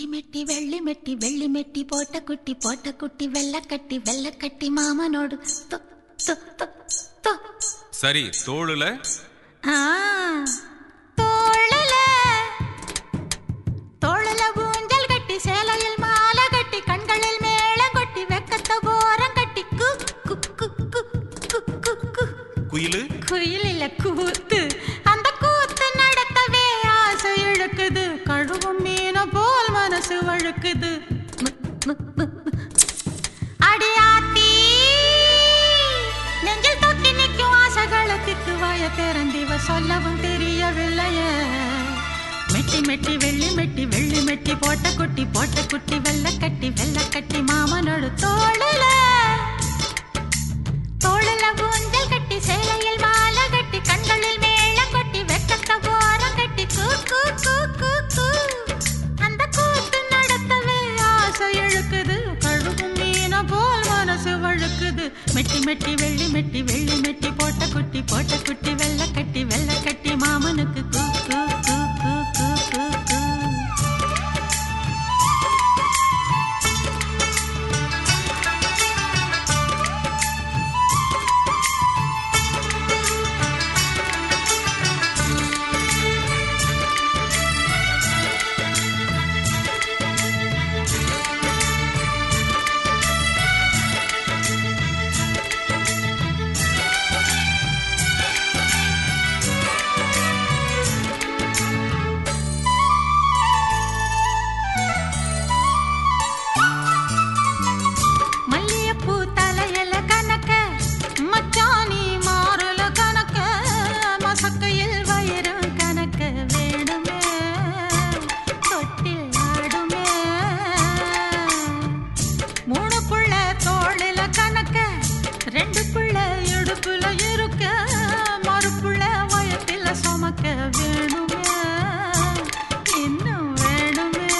மெட்டி வெள்ளி மெட்டி வெள்ளி மெட்டி போட்ட குட்டி போட்ட குட்டி வெள்ள கட்டி வெள்ள கட்டி மாமனோடு தொ, தொ, தொ, தொ. சரி தோளுல ஆ, தோளுல தோளுல ஊஞ்சல் கட்டி சேலையில் மாலை கட்டி கண்களில் மேளம் கொட்டி வெக்கத்த போரம் கட்டி கு கு கு கு கு கு கு குயிலு குயில் இல்ல கூத்து அந்த கூத்து நடத்தவே ஆசை இழுக்குது கழுவும் மீன போல் மனசு வழுக்குது மு, மு, மு, மு. அடியாத்தி நெஞ்சில் தொக்கி நிற்கும் ஆசைகளுக்கு வாய திறந்திவ சொல்லவும் தெரியவில்லையே மெட்டி மெட்டி வெள்ளி மெட்டி வெள்ளி மெட்டி போட்ட குட்டி போட்ட குட்டி வெள்ள கட்டி வெள்ள கட்டி மாமனோடு தோழல தோளில ஊஞ்சல் கட்டி சேலையில் மாலை கட்டி கண்களில் மேளம் கொட்டி வெக்கத்த ஓரம் கட்டி கூ கூ கூ கூ கூ அந்த கூத்து நடத்தவே ஆசை இழுக்குது கழுகும் மீன போல் மனசு வழுக்குது மெட்டி மெட்டி வெள்ளி மெட்டி வெள்ளி மெட்டி போட்ட குட்டி போட்ட குட்டி வெள்ள கட்டி வெள்ள கட்டி மாமனுக்கு கூ கூ கூ கூ கூ கூ கூ மல்லியப்பூ தலையில கணக்க மச்சானி மாறுல கணக்க மசக்கையில் வயிறும் கணக்க வேணுமே தொட்டில் ஆடுமே மூணு புள்ள தோளில கணக்க ரெண்டு புள்ள இடுப்புல இருக்க மறுப்புள்ள வயத்தில சுமக்க வேணுமே இன்னும் வேணுமே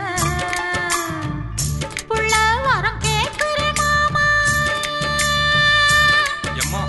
புள்ள வரம் கேக்குற மாமா எம்மா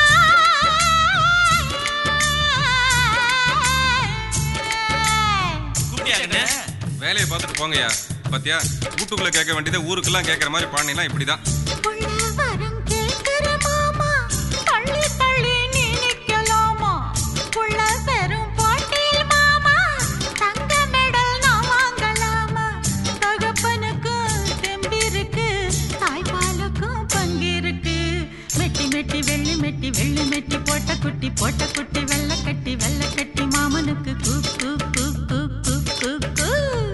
வேலையை பார்த்துட்டு போங்கய்யா பாத்தியா வீட்டுக்குள்ள கேட்க வேண்டியதை ஊருக்கெல்லாம் கேட்கற மாதிரி பாடினா இப்படிதான் புள்ள வரம் கேக்குற மாமா தள்ளி தள்ளி நீ நிக்கலாமா புள்ள பெரும் போட்டியில் மாமா தங்க மெடல் நான் வாங்கலாமா தகப்பனுக்கும் தெம்பிருக்கு தாய்ப்பாலுக்கும் பங்கிருக்கு மெட்டி மெட்டி வெள்ளி மெட்டி வெள்ளி மெட்டி போட்ட குட்டி போட்ட குட்டி வெள்ள கட்டி வெள்ள கட்டி மாமனுக்கு கூ கூ கூ கூ கூ கூ கூ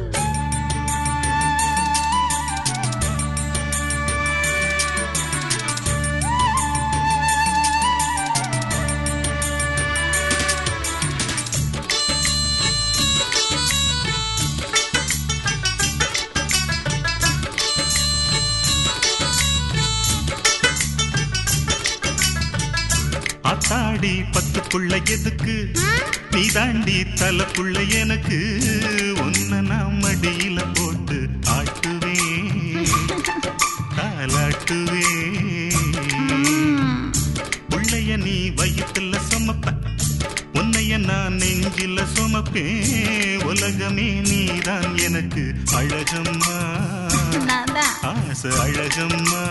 அத்தாடி பத்து புள்ள எதுக்கு நீ தாண்டி தலை புள்ள எனக்கு உன்னை நான் மடியில போட்டு ஆட்டுவேன் தாலாட்டுவேன் புள்ளைய நீ வயிற்றுல சுமப்ப உன்னைய நான் நெஞ்சில சுமப்பேன் உலகமே நீதான் எனக்கு அழகம்மா நான் தான் ஆசை அழகம்மா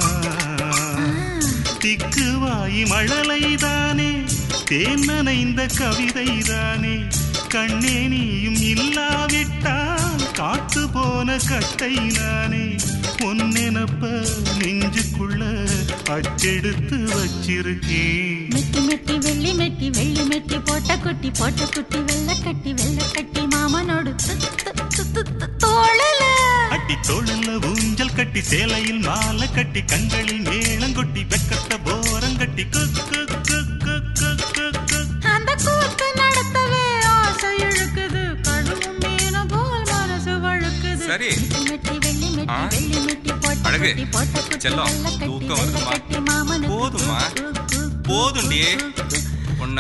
திக்கு வாயி மழலைதானே தேன் நனைந்த கவிதைதானே கண்ணே நீயும் இல்லாவிட்டால் காத்து போன கட்டை நானே பொன்னெனப்ப நெஞ்சுக்குள்ள அச்செடுத்து வச்சிருக்கேன் மெட்டி மெட்டி வெள்ளி மெட்டி வெள்ளி மெட்டி போட்ட குட்டி போட்ட குட்டி வெள்ள கட்டி வெள்ள கட்டி மாமனோடு து- து- து- து- து- தோழல அட்டி தோழல்ல ஊஞ்சல் கட்டி சேலையில் மாலை கட்டி கண்களில் மேளங்கொட்டி வெக்கத்த போரங்கட்டி குக்கு குக்கு குக்கு குக்கு அந்த கூத்து நடத்தவே ஆசை இழுக்குது கழுவும் மீன போல் மனசு வழுக்குது சரி. மெட்டி மெட்டி வெள்ளி மெட்டி ஆ? வெள்ளி மெட்டி போட்ட அழகு. குட்டி போட்ட குட்டி செல்லம், வெள்ள கட்டி தூக்கம் வெள்ள வருதுமா? கட்டி மாமனுக்கு போதுமா? கு- கு- கு- போதும்டி. கு- கு- ஒண்ணு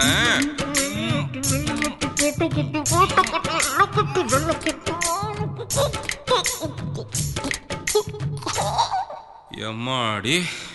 எம்மாடி